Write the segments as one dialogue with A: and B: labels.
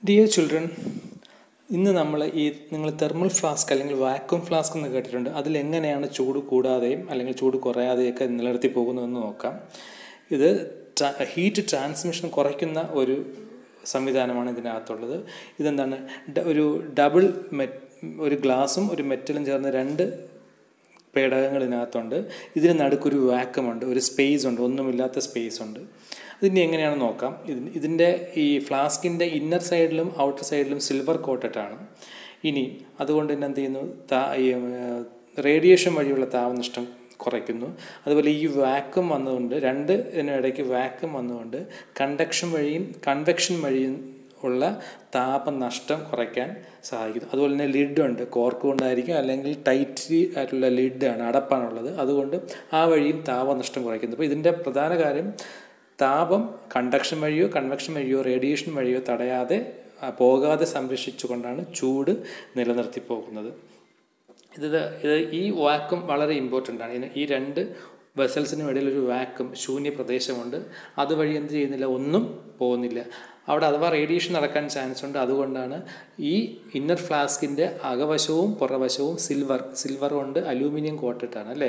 A: Dear children ഇന്ന് നമ്മൾ ഈ നിങ്ങൾ തെർമൽ ഫ്ലാസ്ക് അല്ലെങ്കിൽ വാക്യൂം ഫ്ലാസ്ക് എന്ന് കേട്ടിട്ടുണ്ട് അതിലെങ്ങനെയാണ് ചൂട് കൂടാതെയും അല്ലെങ്കിൽ ചൂട് കുറയാതെയൊക്കെ നിലനിർത്തി പോകുന്നതെന്ന് നോക്കാം ഇത് ഹീറ്റ് ട്രാൻസ്മിഷൻ കുറയ്ക്കുന്ന ഒരു സംവിധാനമാണ് ഇതിനകത്തുള്ളത് ഇതെന്താണ് ഡ- ഒരു ഡബിൾ മെറ്റ് ഒരു ഗ്ലാസും ഒരു മെറ്റലും ചേർന്ന് രണ്ട് പേടകങ്ങൾ ഇതിനകത്തുണ്ട് ഇതിന് നടുക്കൊരു വാക്കമുണ്ട് ഒരു സ്പേസ് ഉണ്ട് ഒന്നുമില്ലാത്ത സ്പേസ് ഉണ്ട് ഇതിനെ എങ്ങനെയാണെന്ന് നോക്കാം ഇതിന് ഇതിൻ്റെ ഈ ഫ്ലാസ്കിൻ്റെ ഇന്നർ സൈഡിലും ഔട്ടർ സൈഡിലും സിൽവർ കോട്ടഡാണ് ഇനി അതുകൊണ്ട് തന്നെ എന്ത് ചെയ്യുന്നു താ ഈ റേഡിയേഷൻ വഴിയുള്ള താപനഷ്ടം കുറയ്ക്കുന്നു അതുപോലെ ഈ വാക്വം വന്നുകൊണ്ട് രണ്ട് ഇതിനിടയ്ക്ക് വാക്വം വന്നുകൊണ്ട് കണ്ടക്ഷൻ വഴിയും കൺവെക്ഷൻ വഴിയും ഉള്ള താപനഷ്ടം കുറയ്ക്കാൻ സഹായിക്കുന്നു അതുപോലെ തന്നെ ലിഡ് ഉണ്ട് കോർക്ക് കൊണ്ടായിരിക്കും അല്ലെങ്കിൽ ടൈറ്റ് ആയിട്ടുള്ള ലിഡാണ് അടപ്പാണുള്ളത് അതുകൊണ്ട് ആ വഴിയും താപനഷ്ടം കുറയ്ക്കുന്നു അപ്പോൾ ഇതിൻ്റെ പ്രധാന കാര്യം താപം കണ്ടക്ഷൻ വഴിയോ കൺവെക്ഷൻ വഴിയോ റേഡിയേഷൻ വഴിയോ തടയാതെ ആ, പോകാതെ സംരക്ഷിച്ചുകൊണ്ടാണ് ചൂട് നിലനിർത്തി പോകുന്നത് ഇത് ഇത് ഈ വാക്വം വളരെ ഇമ്പോർട്ടൻ്റ് ആണ് ഇതിന് ഈ രണ്ട് വെസൽസിനും ഇടയിൽ ഒരു വാക്വം ശൂന്യ പ്രദേശമുണ്ട് അതുവഴി എന്ത് ചെയ്യുന്നില്ല ഒന്നും പോകുന്നില്ല അവിടെ അഥവാ റേഡിയേഷൻ നടക്കാൻ ചാൻസ് ഉണ്ട് അതുകൊണ്ടാണ് ഈ ഇന്നർ ഫ്ലാസ്കിൻ്റെ അകവശവും പുറവശവും സിൽവർ സിൽവർ കൊണ്ട് അലൂമിനിയം കോട്ടിട്ടാണ് അല്ലേ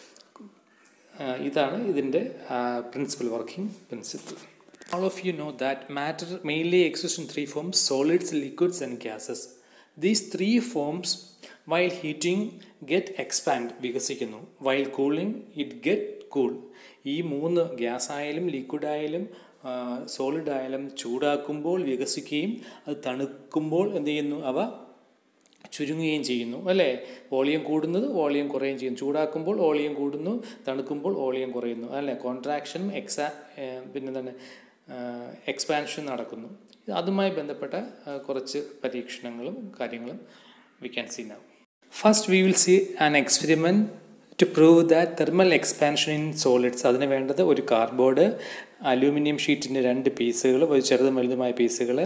A: ആ, ഇതാണ് ഇതിൻ്റെ principal working principle All of you know that matter mainly exists in three forms solids, liquids, and gases. These three forms, while heating, get expand വികസിക്കുന്നു while cooling, it get cool. ഈ മൂന്ന് gas ആയാലും liquid ആയാലും solid ആയാലും ചൂടാക്കുമ്പോൾ വികസിക്കുകയും അത് തണുക്കുമ്പോൾ എന്ത് ചെയ്യുന്നു അവ ചുരുങ്ങുകയും ചെയ്യുന്നു അല്ലേ വോളിയം കൂടുന്നത് വോളിയം കുറയുകയും ചെയ്യുന്നു ചൂടാക്കുമ്പോൾ വോളിയം കൂടുന്നു തണുക്കുമ്പോൾ വോളിയം കുറയുന്നു അല്ലേ കോൺട്രാക്ഷനും എക്സാ പിന്നെന്താണ് എക്സ്പാൻഷൻ നടക്കുന്നു ഇത് അതുമായി ബന്ധപ്പെട്ട ആ, കുറച്ച് പരീക്ഷണങ്ങളും കാര്യങ്ങളും we can see now first we will see an experiment to prove that thermal expansion in solids അതിന് വേണ്ടത് ഒരു കാർഡ്ബോർഡ് അലൂമിനിയം ഷീറ്റിൻ്റെ രണ്ട് പീസുകൾ ഒരു ചെറുതും വലുതുമായ പീസുകൾ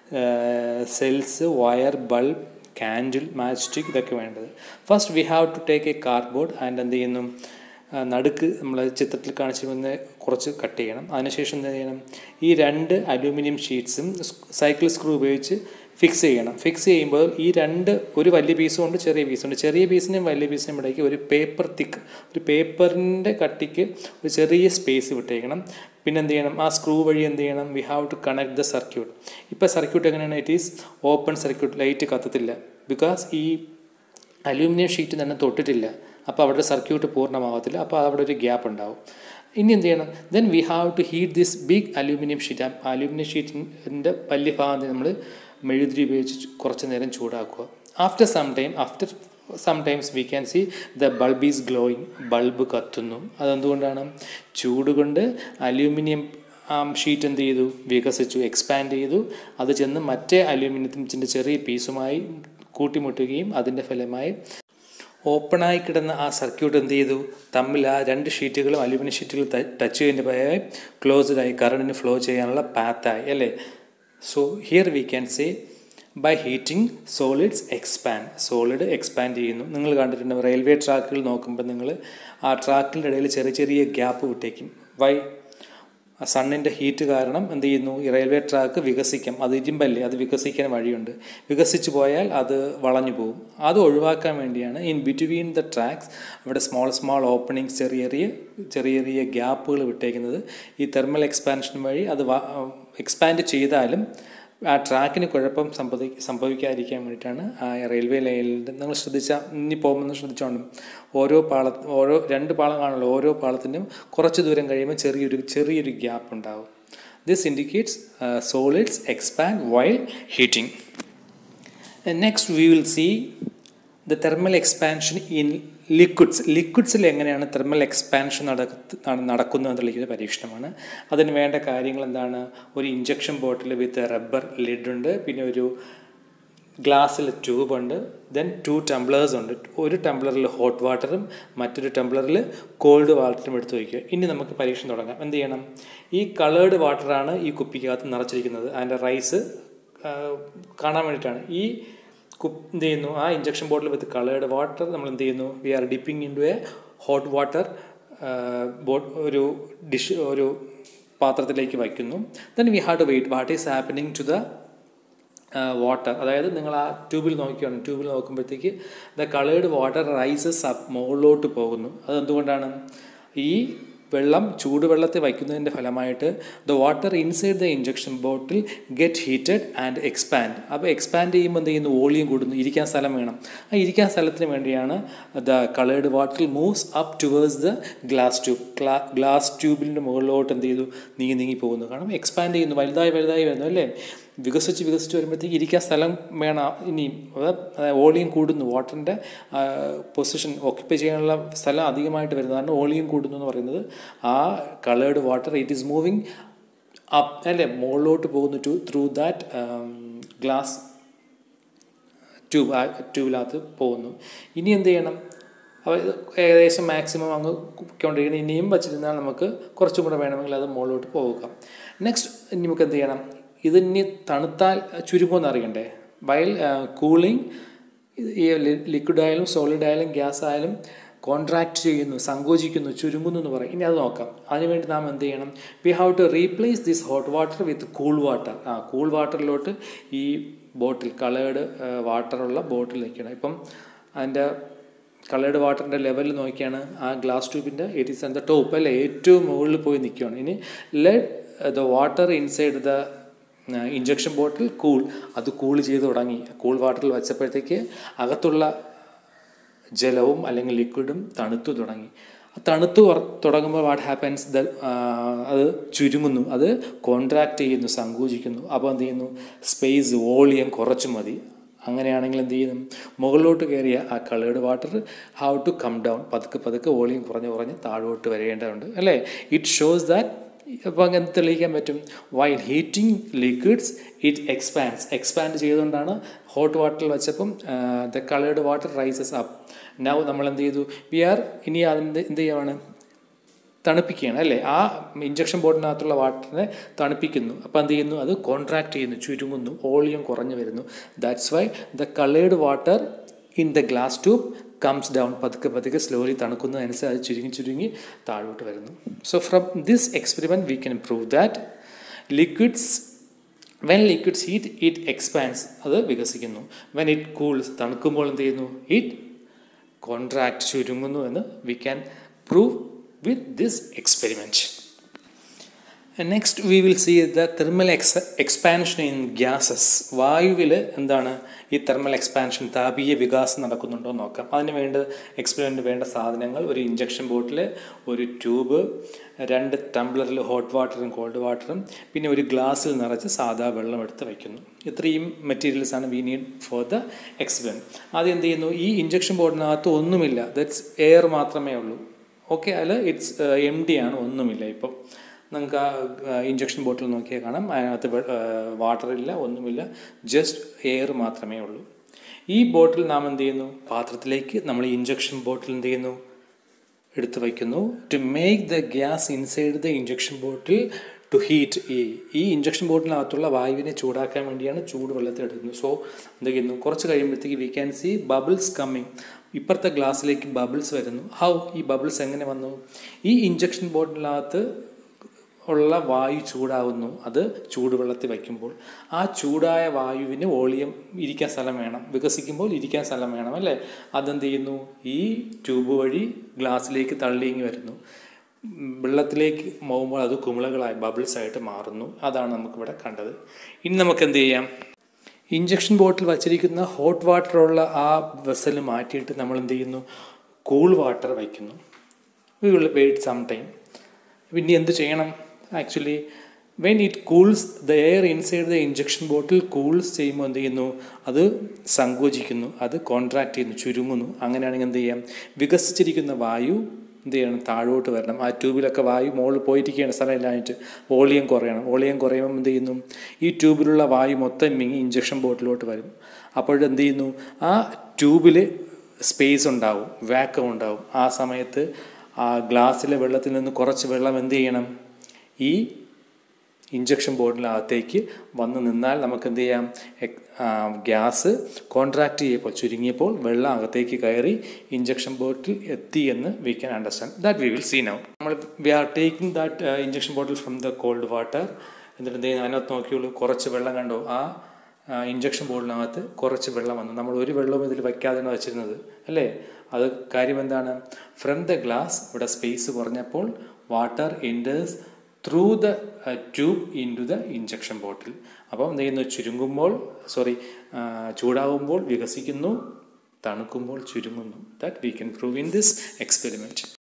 A: cells wire bulb candle match stick ഇതൊക്കെ വേണ്ടത് first we have to take a cardboard and എന്ത് ചെയ്യുന്നു ആ, നടുക്ക് നമ്മൾ ചിത്രത്തിൽ കാണിച്ചിരുന്ന കുറച്ച് കട്ട് ചെയ്യണം അതിനുശേഷം എന്ത് ചെയ്യണം ഈ രണ്ട് അലൂമിനിയം ഷീറ്റ്സും സൈക്കിൾ സ്ക്രൂ ഉപയോഗിച്ച് ഫിക്സ് ചെയ്യണം ഫിക്സ് ചെയ്യുമ്പോൾ ഈ രണ്ട് ഒരു വലിയ പീസും ഉണ്ട് ചെറിയ പീസും ഉണ്ട് ചെറിയ പീസിനും വലിയ പീസിനും ഇടയ്ക്ക് ഒരു പേപ്പർ തിക്ക് ഒരു പേപ്പറിൻ്റെ കട്ടിക്ക് ഒരു ചെറിയ സ്പേസ് വിട്ടേക്കണം പിന്നെ എന്ത് ചെയ്യണം ആ സ്ക്രൂ വഴി എന്ത് ചെയ്യണം we have to connect the circuit ഇപ്പോൾ സർക്യൂട്ട് എങ്ങനെയാണ് it is open circuit light കത്തത്തില്ല ബിക്കോസ് ഈ അലൂമിനിയം ഷീറ്റ് തന്നെ തൊട്ടിട്ടില്ല അപ്പോൾ അവിടെ സർക്യൂട്ട് പൂർണ്ണമാകത്തില്ല അപ്പോൾ അവിടെ ഒരു ഗ്യാപ്പ് ഉണ്ടാവും ഇനി എന്ത് ചെയ്യണം then we have to heat this big aluminium sheet aluminium ഷീറ്റിൻ്റെ വലിയ ഭാഗം നമ്മൾ മെഴുതിരി ഉപയോഗിച്ച് ചു- കുറച്ച് നേരം ചൂടാക്കുക after some time after some times we can see the bulb is glowing bulb കത്തുന്നു അതെന്തുകൊണ്ടാണ് ചൂട് കൊണ്ട് അലൂമിനിയം ആ ഷീറ്റ് എന്ത് ചെയ്തു വികസിച്ചു എക്സ്പാൻഡ് ചെയ്തു അത് ചെന്ന് മറ്റേ അലൂമിനിയത്തിൻ്റെ ചെറിയ പീസുമായി കൂട്ടിമുട്ടുകയും അതിൻ്റെ ഫലമായി ഓപ്പണായി കിടന്ന ആ സർക്യൂട്ട് എന്ത് ചെയ്തു തമ്മിൽ ആ രണ്ട് ഷീറ്റുകളും അലൂമിനിയം ഷീറ്റുകൾ ടച്ച് ചെയ്യുന്നതിൻ്റെ ഫലമായി ക്ലോസ്ഡായി കറണ്ടിന് ഫ്ലോ ചെയ്യാനുള്ള പാത്തായി അല്ലേ so here we can say by heating solids expand solid expand ചെയ്യുന്നു നിങ്ങൾ കണ്ടിട്ടുണ്ട് റെയിൽവേ ട്രാക്കുകൾ നോക്കുമ്പോൾ നിങ്ങൾ ആ ട്രാക്കിൻ്റെ ഇടയിൽ ചെറിയ ചെറിയ ഗ്യാപ്പ് വിട്ടേക്കും വൈ സണ്ണിൻ്റെ ഹീറ്റ് കാരണം എന്ത് ചെയ്യുന്നു ഈ റെയിൽവേ ട്രാക്ക് വികസിക്കാം അത് ഇരുമ്പല്ലേ അത് വികസിക്കാൻ വഴിയുണ്ട് വികസിച്ചു പോയാൽ അത് വളഞ്ഞു പോകും അത് ഒഴിവാക്കാൻ വേണ്ടിയാണ് ഇൻ ബിറ്റ്വീൻ ദ ട്രാക്സ് അവിടെ സ്മോൾ സ്മോൾ ഓപ്പണിങ്സ് ചെറിയ ചെറിയ ചെറിയ ചെറിയ ഗ്യാപ്പുകൾ വിട്ടേക്കുന്നത് ഈ തെർമൽ എക്സ്പാൻഷൻ വഴി അത് എക്സ്പാൻഡ് ചെയ്താലും ആ ട്രാക്കിന് കുഴപ്പം സംഭവി സംഭവിക്കാതിരിക്കാൻ വേണ്ടിയിട്ടാണ് ആ റെയിൽവേ ലൈനിൽ നിങ്ങൾ ശ്രദ്ധിച്ചാൽ ഇനി പോകുമ്പോൾ ശ്രദ്ധിച്ചോണം ഓരോ പാള ഓരോ രണ്ട് പാളം കാണുമല്ലോ ഓരോ പാളത്തിനും കുറച്ച് ദൂരം കഴിയുമ്പോൾ ചെറിയൊരു ചെറിയൊരു ഗ്യാപ്പ് ഉണ്ടാവും this indicates solids expand while heating next we will see the thermal expansion in liquids ലിക്വിഡ്സിൽ എങ്ങനെയാണ് തെർമൽ എക്സ്പാൻഷൻ നടക്കുന്ന നടക്കുന്നത് എന്നുള്ള പരീക്ഷണമാണ് അതിന് വേണ്ട കാര്യങ്ങൾ എന്താണ് ഒരു injection bottle with rubber lid ഉണ്ട് പിന്നെ ഒരു ഗ്ലാസ്സിൽ ട്യൂബ് ഉണ്ട് ദെൻ ടു ടംബ്ലേഴ്സ് ഉണ്ട് ഒരു ടംബ്ലറിൽ ഹോട്ട് വാട്ടറും മറ്റൊരു ടംബ്ലറിൽ കോൾഡ് വാട്ടറും എടുത്ത് വയ്ക്കുക ഇനി നമുക്ക് പരീക്ഷണം തുടങ്ങാം എന്ത് ചെയ്യണം ഈ കളേർഡ് വാട്ടറാണ് ഈ കുപ്പിക്കകത്ത് നിറച്ചിരിക്കുന്നത് അതിൻ്റെ റൈസ് കാണാൻ വേണ്ടിയിട്ടാണ് ഈ കുപ്പ് എന്ത് ചെയ്യുന്നു ആ injection bottle with coloured water നമ്മൾ എന്ത് ചെയ്യുന്നു we are dipping into a hot water boat ഒരു ഡിഷ് ഒരു പാത്രത്തിലേക്ക് വയ്ക്കുന്നു then we have to wait what is happening to the water അതായത് നിങ്ങൾ ആ ട്യൂബിൽ നോക്കിയാണ് ട്യൂബിൽ നോക്കുമ്പോഴത്തേക്ക് the coloured water rises up മുകളിലോട്ട് പോകുന്നു അതെന്തുകൊണ്ടാണ് ഈ വെള്ളം ചൂടുവെള്ളത്തിൽ വയ്ക്കുന്നതിൻ്റെ ഫലമായിട്ട് the water inside the injection bottle get heated and expand അപ്പോൾ എക്സ്പാൻഡ് ചെയ്യുമ്പോൾ എന്ത് ചെയ്യുന്നു വോളിയം കൂടുന്നു ഇരിക്കാൻ സ്ഥലം വേണം ആ ഇരിക്കാൻ സ്ഥലത്തിന് വേണ്ടിയാണ് the coloured water moves up towards the glass tube glass ട്യൂബിൻ്റെ മുകളിലോട്ട് എന്ത് ചെയ്തു നീങ്ങി നീങ്ങി പോകുന്നു കാരണം എക്സ്പാൻഡ് ചെയ്യുന്നു വലുതായി വലുതായി വരുന്നു അല്ലേ വികസിച്ച് വികസിച്ച് വരുമ്പോഴത്തേക്ക് ഇരിക്കാൻ സ്ഥലം വേണം ഇനിയും വോളിയം കൂടുന്നു വാട്ടറിൻ്റെ പൊസിഷൻ ഓക്യുപ്പൈ ചെയ്യാനുള്ള സ്ഥലം അധികമായിട്ട് വരുന്നത് കാരണം വോളിയം കൂടുന്നു എന്ന് പറയുന്നത് ആ coloured water it is moving up അല്ലേ മുകളിലോട്ട് പോകുന്നു to through that glass tube ആ ട്യൂബിനകത്ത് പോകുന്നു ഇനി എന്ത് ചെയ്യണം അപ്പോൾ ഏകദേശം മാക്സിമം അങ്ങ് കൊണ്ടിരിക്കണം ഇനിയും വച്ചിരുന്നാൽ നമുക്ക് കുറച്ചും കൂടെ വേണമെങ്കിൽ അത് മുകളിലോട്ട് പോകാം നെക്സ്റ്റ് ഇനി നമുക്ക് എന്ത് ചെയ്യണം ഇതിനി തണുത്താൽ ചുരുങ്ങുമെന്ന് അറിയണ്ടേ വയൽ കൂളിംഗ് ഈ ലിക്വിഡ് ആയാലും സോളിഡ് ആയാലും ഗ്യാസ് ആയാലും കോൺട്രാക്ട് ചെയ്യുന്നു സങ്കോചിക്കുന്നു ചുരുങ്ങുന്നു എന്ന് പറയും ഇനി അത് നോക്കാം അതിനുവേണ്ടി നാം എന്ത് ചെയ്യണം we have to replace this hot water with cool water ആ കൂൾ വാട്ടറിലോട്ട് ഈ ബോട്ടിൽ കളേർഡ് വാട്ടറുള്ള ബോട്ടിൽ നിൽക്കണം ഇപ്പം അതിൻ്റെ കളേർഡ് വാട്ടറിൻ്റെ ലെവൽ നോക്കിയാണ് ആ ഗ്ലാസ് ട്യൂബിൻ്റെ it is on the top അല്ലേ ഏറ്റവും മുകളിൽ പോയി നിൽക്കുകയാണ് ഇനി let the water inside the injection bottle cool അത് കൂൾ ചെയ്ത് തുടങ്ങി കൂൾ വാട്ടറിൽ വെച്ചപ്പോഴത്തേക്ക് അകത്തുള്ള ജലവും അല്ലെങ്കിൽ ലിക്വിഡും തണുത്തു തുടങ്ങി തണുത്തു തുടങ്ങുമ്പോൾ വാട്ട് ഹാപ്പൻസ് ദ അത് ചുരുങ്ങുന്നു അത് കോൺട്രാക്ട് ചെയ്യുന്നു സങ്കോചിക്കുന്നു അപ്പോൾ എന്ത് ചെയ്യുന്നു സ്പേസ് വോളിയം കുറച്ച് മതി അങ്ങനെയാണെങ്കിൽ എന്ത് ചെയ്യും മുകളിലോട്ട് കയറിയ ആ coloured water how to come down പതുക്കെ പതുക്കെ വോളിയം കുറഞ്ഞ് കുറഞ്ഞ് താഴോട്ട് വരേണ്ടതുണ്ട് അല്ലേ ഇറ്റ് ഷോസ് ദാറ്റ് അപ്പോൾ അങ്ങനെ തെളിയിക്കാൻ പറ്റും while heating liquids it expands expand ചെയ്തുകൊണ്ടാണ് ഹോട്ട് വാട്ടറിൽ വെച്ചപ്പം the coloured water rises up now നമ്മൾ എന്ത് ചെയ്തു വി ആർ ഇനി അതിൻ്റെ എന്ത് ചെയ്യുകയാണ് തണുപ്പിക്കുകയാണ് അല്ലേ ആ ഇഞ്ചക്ഷൻ ബോർഡിനകത്തുള്ള വാട്ടറിനെ തണുപ്പിക്കുന്നു അപ്പോൾ എന്ത് ചെയ്യുന്നു അത് കോൺട്രാക്ട് ചെയ്യുന്നു ചുരുങ്ങുന്നു വോളിയം കുറഞ്ഞു വരുന്നു that's why the coloured water in the glass tube comes down പതുക്കെ പതുക്കെ സ്ലോലി തണുക്കുന്നതനുസരിച്ച് അത് ചുരുങ്ങി ചുരുങ്ങി താഴോട്ട് വരുന്നു so from this experiment we can prove that liquids when liquids heat it expands അത് വികസിക്കുന്നു വെൻ ഇറ്റ് കൂൾസ് തണുക്കുമ്പോൾ എന്ത് ചെയ്യുന്നു ഇറ്റ് കോൺട്രാക്ട് ചുരുങ്ങുന്നു എന്ന് we can prove with this experiment next we will see the thermal ex expansion in gases വായുവിൽ എന്താണ് ഈ thermal expansion താപീയ വികാസം നടക്കുന്നുണ്ടോ എന്ന് നോക്കാം അതിന് വേണ്ട എക്സ്പെരിമെൻറ്റ് വേണ്ട സാധനങ്ങൾ ഒരു ഇഞ്ചക്ഷൻ ബോട്ടിൽ ഒരു ട്യൂബ് രണ്ട് ടംബ്ലറിൽ ഹോട്ട് വാട്ടറും കോൾഡ് വാട്ടറും പിന്നെ ഒരു ഗ്ലാസ്സിൽ നിറച്ച് സാധാ വെള്ളം എടുത്ത് വയ്ക്കുന്നു ഇത്രയും മെറ്റീരിയൽസ് ആണ് we need for the experiment ആദ്യം എന്ത് ചെയ്യുന്നു ഈ ഇഞ്ചക്ഷൻ ബോർഡിനകത്ത് ഒന്നുമില്ല ദറ്റ്സ് എയർ മാത്രമേ ഉള്ളൂ ഓക്കെ അതിൽ ഇറ്റ്സ് എം ഡി ആണ് ഒന്നുമില്ല ഇപ്പം നമുക്ക് ആ ഇഞ്ചക്ഷൻ ബോട്ടിൽ നോക്കിയാൽ കാണാം അതിനകത്ത് വാട്ടറില്ല ഒന്നുമില്ല ജസ്റ്റ് എയർ മാത്രമേ ഉള്ളൂ ഈ ബോട്ടിൽ നാം എന്ത് ചെയ്യുന്നു പാത്രത്തിലേക്ക് നമ്മൾ ഇഞ്ചക്ഷൻ ബോട്ടിൽ എന്ത് ചെയ്യുന്നു എടുത്ത് വയ്ക്കുന്നു to make the gas inside the injection bottle to heat ഈ ഈ ഇഞ്ചക്ഷൻ ബോട്ടിനകത്തുള്ള വായുവിനെ ചൂടാക്കാൻ വേണ്ടിയാണ് ചൂട് വെള്ളത്തിൽ എടുക്കുന്നത് സോ എന്ത് ചെയ്യുന്നു കുറച്ച് കഴിയുമ്പോഴത്തേക്ക് we can see bubbles coming ഇപ്പുറത്തെ ഗ്ലാസ്സിലേക്ക് ബബിൾസ് വരുന്നു ഹൗ ഈ ബബിൾസ് എങ്ങനെ വന്നു ഈ ഇഞ്ചക്ഷൻ ബോട്ടിനകത്ത് ഉള്ള വായു ചൂടാവുന്നു അത് ചൂടുവെള്ളത്തിൽ വയ്ക്കുമ്പോൾ ആ ചൂടായ വായുവിന് വോളിയം ഇരിക്കാൻ സ്ഥലം വേണം വികസിക്കുമ്പോൾ ഇരിക്കാൻ സ്ഥലം വേണം അല്ലേ അതെന്ത് ചെയ്യുന്നു ഈ ട്യൂബ് വഴി ഗ്ലാസ്സിലേക്ക് തള്ളിങ്ങി വരുന്നു വെള്ളത്തിലേക്ക് പോകുമ്പോൾ അത് കുമിളകളായി ബബിൾസ് ആയിട്ട് മാറുന്നു അതാണ് നമുക്കിവിടെ കണ്ടത് ഇനി നമുക്ക് എന്ത് ചെയ്യാം ഇഞ്ചക്ഷൻ ബോട്ടിൽ വച്ചിരിക്കുന്ന ഹോട്ട് വാട്ടറുള്ള ആ വെസൽ മാറ്റിയിട്ട് നമ്മൾ എന്ത് ചെയ്യുന്നു കൂൾ വാട്ടർ വയ്ക്കുന്നു we will wait some time പിന്നെ എന്ത് ചെയ്യണം actually when it cools the air inside the injection bottle cools ചെയ്യുമ്പോൾ എന്ത് ചെയ്യുന്നു അത് സങ്കോചിക്കുന്നു അത് കോൺട്രാക്ട് ചെയ്യുന്നു ചുരുങ്ങുന്നു അങ്ങനെയാണെങ്കിൽ എന്ത് ചെയ്യാം വികസിച്ചിരിക്കുന്ന വായു എന്ത് ചെയ്യണം താഴോട്ട് വരണം ആ ട്യൂബിലൊക്കെ വായു മുകളിൽ പോയിരിക്കുകയാണ് സ്ഥലമില്ലാഞ്ഞിട്ട് വോളിയം കുറയണം വോളിയം കുറയുമ്പോൾ എന്ത് ചെയ്യുന്നു ഈ ട്യൂബിലുള്ള വായു മൊത്തം മിങ്ങി ഇഞ്ചക്ഷൻ ബോട്ടിലോട്ട് വരും അപ്പോഴെന്ത് ചെയ്യുന്നു ആ ട്യൂബിൽ സ്പേസ് ഉണ്ടാവും വാക്കം ഉണ്ടാവും ആ സമയത്ത് ആ ഗ്ലാസ്സിലെ വെള്ളത്തിൽ നിന്ന് കുറച്ച് വെള്ളം എന്ത് ചെയ്യണം ഈ ഇഞ്ചക്ഷൻ ബോർഡിനകത്തേക്ക് വന്ന് നിന്നാൽ നമുക്ക് എന്ത് ചെയ്യാം ഗ്യാസ് കോൺട്രാക്ട് ചെയ്യപ്പോൾ ചുരുങ്ങിയപ്പോൾ വെള്ളം അകത്തേക്ക് കയറി ഇഞ്ചക്ഷൻ ബോട്ടിൽ എത്തി എന്ന് we can understand that we will see now നമ്മൾ we are taking that injection bottle from the cold water എന്നിട്ട് എന്ത് ചെയ്യുന്നു അതിനകത്ത് നോക്കിയുള്ളൂ കുറച്ച് വെള്ളം കണ്ടോ ആ ഇഞ്ചക്ഷൻ ബോളിനകത്ത് കുറച്ച് വെള്ളം വന്നു നമ്മൾ ഒരു വെള്ളവും ഇതിൽ വയ്ക്കാതെയാണ് വെച്ചിരുന്നത് അല്ലേ അത് കാര്യം എന്താണ് ഫ്രം ദ ഗ്ലാസ് ഇവിടെ സ്പേസ് കുറഞ്ഞപ്പോൾ water enters through the tube into the injection bottle അപ്പോൾ എന്ത് ചെയ്യുന്നു ചുരുങ്ങുമ്പോൾ സോറി ചൂടാകുമ്പോൾ വികസിക്കുന്നു തണുക്കുമ്പോൾ ചുരുങ്ങുന്നു that we can prove in this experiment